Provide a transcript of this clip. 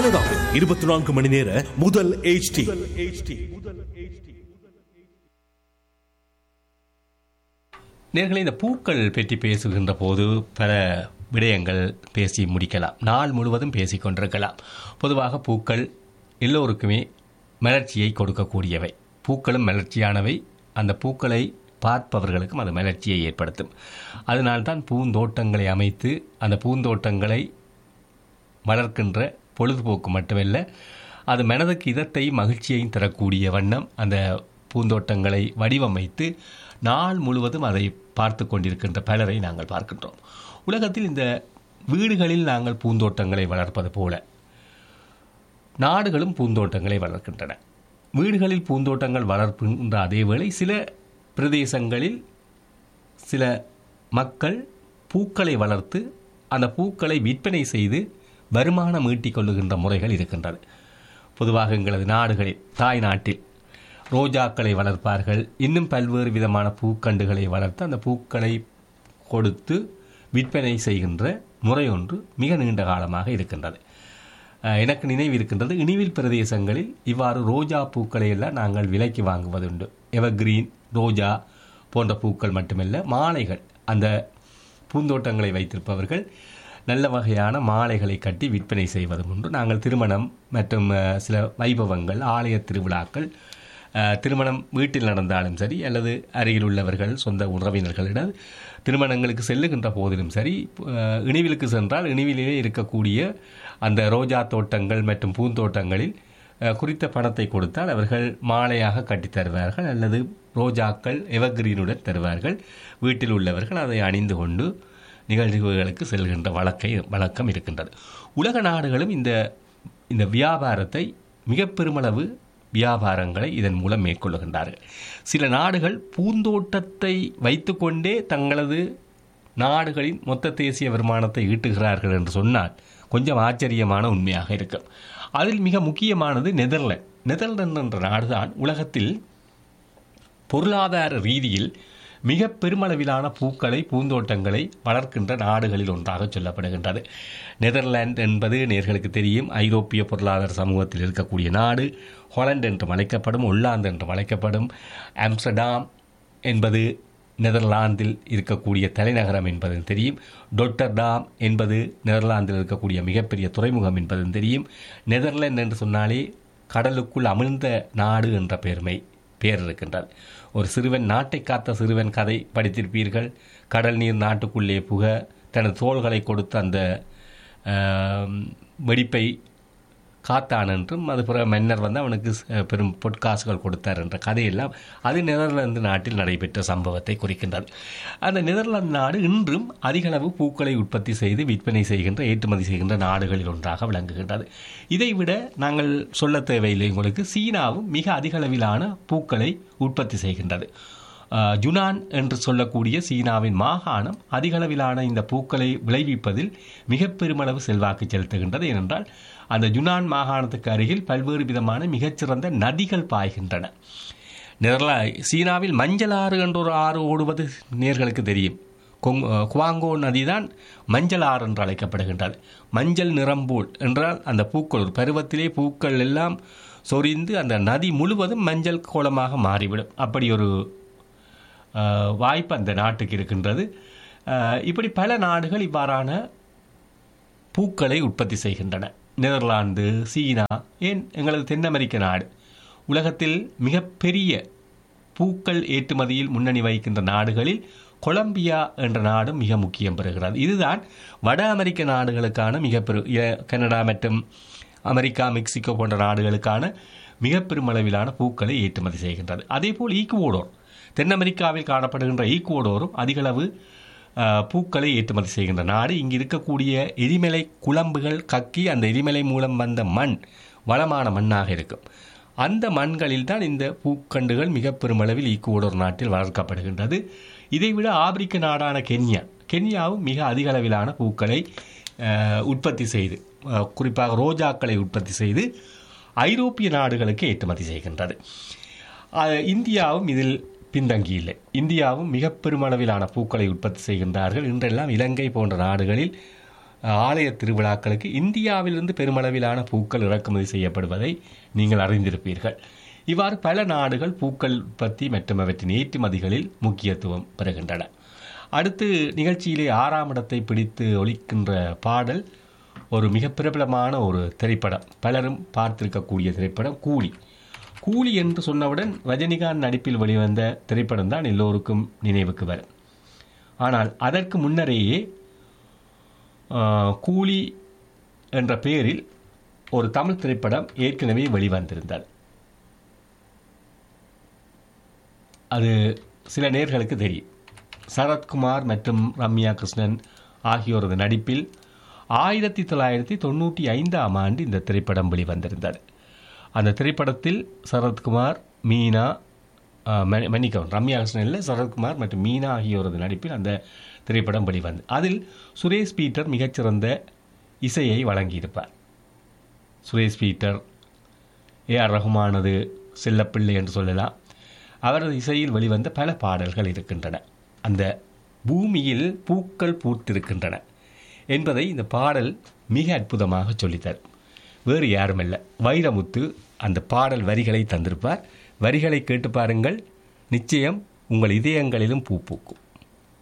கனடாவில் இருபத்தி நான்கு மணி நேர முதல் HD நேர்களை இந்த பூக்கள் பற்றி பேசுகின்ற போது பல விடயங்கள் பேசி முடிக்கலாம் நாள் முழுவதும் பேசிக் கொண்டிருக்கலாம் பொதுவாக பூக்கள் எல்லோருக்குமே மலர்ச்சியை கொடுக்கக்கூடியவை பூக்களும் மலர்ச்சியானவை அந்த பூக்களை பார்ப்பவர்களுக்கும் அது மலர்ச்சியை ஏற்படுத்தும் அதனால்தான் பூந்தோட்டங்களை அமைத்து அந்த பூந்தோட்டங்களை வளர்க்கின்ற பொழுதுபோக்கு மட்டுமல்ல அது மனதுக்கு இதத்தையும் மகிழ்ச்சியையும் தரக்கூடிய வண்ணம் அந்த பூந்தோட்டங்களை வடிவமைத்து நாள் முழுவதும் அதை பார்த்து கொண்டிருக்கின்ற பலரை நாங்கள் பார்க்கின்றோம் உலகத்தில் இந்த வீடுகளில் நாங்கள் பூந்தோட்டங்களை வளர்ப்பது போல நாடுகளும் பூந்தோட்டங்களை வளர்க்கின்றன வீடுகளில் பூந்தோட்டங்கள் வளர்க்கின்ற அதேவேளை சில பிரதேசங்களில் சில மக்கள் பூக்களை வளர்த்து அந்த பூக்களை விற்பனை செய்து வருமானம் ஈட்டிக் கொள்ளுகின்ற முறைகள் இருக்கின்றது பொதுவாக எங்களது நாடுகளில் தாய் நாட்டில் ரோஜாக்களை வளர்ப்பார்கள் இன்னும் பல்வேறு விதமான பூக்கண்டுகளை வளர்த்து அந்த பூக்களை கொடுத்து விற்பனை செய்கின்ற முறை ஒன்று மிக நீண்ட காலமாக இருக்கின்றது அஹ், எனக்கு நினைவு இருக்கின்றது இனிவில் பிரதேசங்களில் இவ்வாறு ரோஜா பூக்களை எல்லாம் நாங்கள் விலைக்கு வாங்குவதுண்டு எவர்கிரீன் ரோஜா போன்ற பூக்கள் மட்டுமல்ல மாலைகள் அந்த பூந்தோட்டங்களை வைத்திருப்பவர்கள் நல்ல வகையான மாலைகளை கட்டி விற்பனை செய்வதும் உண்டு நாங்கள் திருமணம் மற்றும் அஹ், சில வைபவங்கள் ஆலய திருவிழாக்கள் அஹ், திருமணம் வீட்டில் நடந்தாலும் சரி அல்லது அருகில் உள்ளவர்கள் சொந்த உறவினர்களிடம் திருமணங்களுக்கு செல்லுகின்ற போதிலும் சரி அஹ், இணிவிலுக்கு சென்றால் இணிவிலே இருக்கக்கூடிய அந்த ரோஜா தோட்டங்கள் மற்றும் பூந்தோட்டங்களில் அஹ், குறித்த பணத்தை கொடுத்தால் அவர்கள் மாலையாக கட்டித் தருவார்கள் அல்லது ரோஜாக்கள் எவர்கிரீனுடன் தருவார்கள் வீட்டில் உள்ளவர்கள் அதை அணிந்து கொண்டு நிகழ்வுகளுக்கு செல்கின்ற வழக்கை வழக்கம் இருக்கின்றது உலக நாடுகளும் இந்த இந்த வியாபாரத்தை மிக பெருமளவு வியாபாரங்களை இதன் மூலம் மேற்கொள்ளுகின்றார்கள் சில நாடுகள் பூந்தோட்டத்தை வைத்துக்கொண்டே தங்களது நாடுகளின் மொத்த தேசிய வருமானத்தை ஈட்டுகிறார்கள் என்று சொன்னால் கொஞ்சம் ஆச்சரியமான உண்மையாக இருக்கும் அதில் மிக முக்கியமானது நெதர்லாந்து நெதர்லாந்து என்ற நாடுதான் உலகத்தில் பொருளாதார ரீதியில் மிக பெருமளவிலான பூக்களை பூந்தோட்டங்களை வளர்க்கின்ற நாடுகளில் ஒன்றாக சொல்லப்படுகின்றது நெதர்லாந்து என்பது நேர்களுக்கு தெரியும் ஐரோப்பிய பொருளாதார சமூகத்தில் இருக்கக்கூடிய நாடு ஹொலண்ட் என்றும் அழைக்கப்படும் ஒல்லாந்து என்றும் அழைக்கப்படும் ஆம்ஸ்டர்டாம் என்பது நெதர்லாந்தில் இருக்கக்கூடிய தலைநகரம் என்பதும் தெரியும் டொட்டர்டாம் என்பது நெதர்லாந்தில் இருக்கக்கூடிய மிகப்பெரிய துறைமுகம் என்பதும் தெரியும் நெதர்லாந்து என்று சொன்னாலே கடலுக்குள் அமிழ்ந்த நாடு என்ற பெருமை பேர் இருக்கின்றது ஒரு சிறுவன் நாட்டை காத்த சிறுவன் கதை படித்திருப்பீர்கள் கடல் நீர் நாட்டுக்குள்ளே புக தனது தோள்களை கொடுத்து அந்த ஆம், வெடிப்பை காத்தான் என்றும் அது பிற மன்னர் வந்து அவனுக்கு ச- பெரும் பொற்காசுகள் கொடுத்தார் என்ற கதையெல்லாம் அது நெதர்லாந்து நாட்டில் நடைபெற்ற சம்பவத்தை குறிக்கின்றது அந்த நெதர்லாந்து நாடு இன்றும் அதிகளவு பூக்களை உற்பத்தி செய்து விற்பனை செய்கின்ற ஏற்றுமதி செய்கின்ற நாடுகளில் ஒன்றாக விளங்குகின்றது இதைவிட நாங்கள் சொல்ல தேவையில்லை உங்களுக்கு சீனாவும் மிக அதிகளவிலான பூக்களை உற்பத்தி செய்கின்றது ஆஹ், ஜுனான் என்று சொல்லக்கூடிய சீனாவின் மாகாணம் அதிகளவிலான இந்த பூக்களை விளைவிப்பதில் மிக பெருமளவு செல்வாக்கு செலுத்துகின்றது ஏனென்றால் அந்த ஜுனான் மாகாணத்துக்கு அருகில் பல்வேறு விதமான மிகச்சிறந்த நதிகள் பாய்கின்றன நெதர்லா சீனாவில் மஞ்சள் ஆறு என்ற ஒரு ஆறு ஓடுவது நேர்களுக்கு தெரியும் கொங் குவாங்கோ நதிதான் மஞ்சள் ஆறு என்று அழைக்கப்படுகின்றது மஞ்சள் நிறம்போல் என்றால் அந்த பூக்கள் ஒரு பருவத்திலே பூக்கள் எல்லாம் சொரிந்து அந்த நதி முழுவதும் மஞ்சள் கோலமாக மாறிவிடும் அப்படி ஒரு அஹ், வாய்ப்பு அந்த நாட்டுக்கு இருக்கின்றது அஹ், இப்படி பல நாடுகள் இவ்வாறான பூக்களை உற்பத்தி செய்கின்றன நெதர்லாந்து சீனா ஏன் எங்களது தென் அமெரிக்க நாடு உலகத்தில் மிகப்பெரிய பூக்கள் ஏற்றுமதியில் முன்னணி வகிக்கின்ற நாடுகளில் கொலம்பியா என்ற நாடும் மிக முக்கியம் பெறுகிறது இதுதான் வட அமெரிக்க நாடுகளுக்கான மிக பெரு இ- கனடா மற்றும் அமெரிக்கா மெக்சிகோ போன்ற நாடுகளுக்கான மிக பெருமளவிலான பூக்களை ஏற்றுமதி செய்கின்றது அதேபோல் ஈக்குவோடோர் தென் அமெரிக்காவில் காணப்படுகின்ற ஈக்குவோடோரும் அதிகளவு அஹ், பூக்களை ஏற்றுமதி செய்கின்ற நாடு இங்கு இருக்கக்கூடிய எரிமலை குழம்புகள் கக்கி அந்த எரிமலை மூலம் வந்த மண் வளமான மண்ணாக இருக்கும் அந்த மண்களில் தான் இந்த பூக்கண்டுகள் மிக பெருமளவில் ஈக்குவடோர் நாட்டில் வளர்க்கப்படுகின்றது இதைவிட ஆப்பிரிக்க நாடான கென்யா கென்யாவும் மிக அதிக அளவிலான பூக்களை அஹ், உற்பத்தி செய்து அஹ், குறிப்பாக ரோஜாக்களை உற்பத்தி செய்து ஐரோப்பிய நாடுகளுக்கு ஏற்றுமதி செய்கின்றது அஹ், இந்தியாவும் இதில் பின்தங்கி இல்லை இந்தியாவும் மிக பெருமளவிலான பூக்களை உற்பத்தி செய்கின்றார்கள் இன்றெல்லாம் இலங்கை போன்ற நாடுகளில் ஆலய திருவிழாக்களுக்கு இந்தியாவிலிருந்து பெருமளவிலான பூக்கள் இறக்குமதி செய்யப்படுவதை நீங்கள் அறிந்திருப்பீர்கள் இவ்வாறு பல நாடுகள் பூக்கள் உற்பத்தி மற்றும் அவற்றின் ஏற்றுமதிகளில் முக்கியத்துவம் பெறுகின்றன அடுத்து நிகழ்ச்சியிலே ஆறாம் இடத்தை பிடித்து ஒலிக்கின்ற பாடல் ஒரு மிக பிரபலமான ஒரு திரைப்படம் பலரும் பார்த்திருக்கக்கூடிய திரைப்படம் கூலி கூலி என்று சொன்னவுடன் ரஜினிகாந்த் நடிப்பில் வெளிவந்த திரைப்படம் தான் எல்லோருக்கும் நினைவுக்கு வரும் ஆனால் அதற்கு முன்னரேயே ஆ, கூலி என்ற பெயரில் ஒரு தமிழ் திரைப்படம் ஏற்கனவே வெளிவந்திருந்தது அது சில நேர்களுக்கு தெரியும் சரத்குமார் மற்றும் ரம்யா கிருஷ்ணன் ஆகியோரது நடிப்பில் ஆயிரத்தி தொள்ளாயிரத்தி தொண்ணூற்றி ஐந்தாம் ஆண்டு இந்த திரைப்படம் வெளிவந்திருந்தது அந்த திரைப்படத்தில் சரத்குமார் மீனா ஆ, மன்னி- மன்னிக்கவும் ரம்யா கிருஷ்ணன் இல்லை சரத்குமார் மற்றும் மீனா ஆகியோரது நடிப்பில் அந்த திரைப்படம் வெளிவந்து அதில் சுரேஷ் பீட்டர் மிகச்சிறந்த இசையை வழங்கியிருப்பார் சுரேஷ் பீட்டர் ஏ ஆர் ரஹ்மானது செல்லப்பிள்ளை என்று சொல்லலாம் அவரது இசையில் வெளிவந்த பல பாடல்கள் இருக்கின்றன அந்த பூமியில் பூக்கள் பூத்திருக்கின்றன என்பதை இந்த பாடல் மிக அற்புதமாக சொல்லித்தரும் வேறு யாருமல்ல வைரமுத்து அந்த பாடல் வரிகளை தந்திருப்பார் வரிகளை கேட்டு பாருங்கள் நிச்சயம் உங்கள் இதயங்களிலும் பூ பூக்கும்